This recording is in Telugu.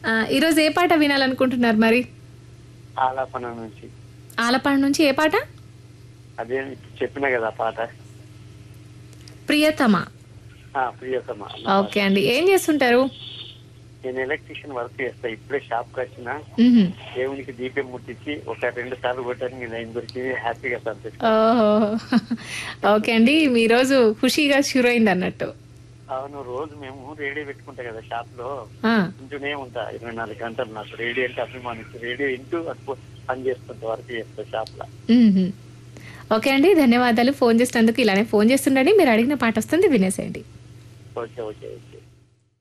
ఆ, ఈరోజు ఏ పాట వినాలనుకుంటున్నారు మరి ఆలాపన నుంచి ఆలపాడు నుంచి ఏ పాట అదే చెప్పిన కదా పాట ప్రియతమ ఆ, ప్రియతమ ఓకే అండి ఏం చేస్తుంటారు నేను ఎలక్ట్రీషియన్ వర్క్ చేస్తా ఇప్పుడే షాప్ కి వచ్చిన మ్హూ. దేవునికి దీపం ముట్టించి ఒక రెండు సార్లు కొట్టడానికి లైన్ దొరికి హ్యాపీగా సంతోషం ఓహో ఓకే అండి మీ రోజు ఖుషీగా షురు అయింది అన్నట్టు అవును రోజు మేము రేడియో పెట్టుకుంటాం కదా షాప్ లో ఆ, వింటూనే ఉంటా ఇరవై నాలుగు గంటలు నాకు రేడియో అంటే అభిమానిస్తు రేడియో వింటూ అటు పని చేస్తుంటా వర్క్ చేస్తా షాప్ లో మ్హూ. ఓకే అండి ధన్యవాదాలు ఫోన్ చేసినందుకు ఇలానే ఫోన్ చేస్తుండండి మీరు అడిగిన పాట వస్తుంది వినేసేయండి ఓకే ఓకే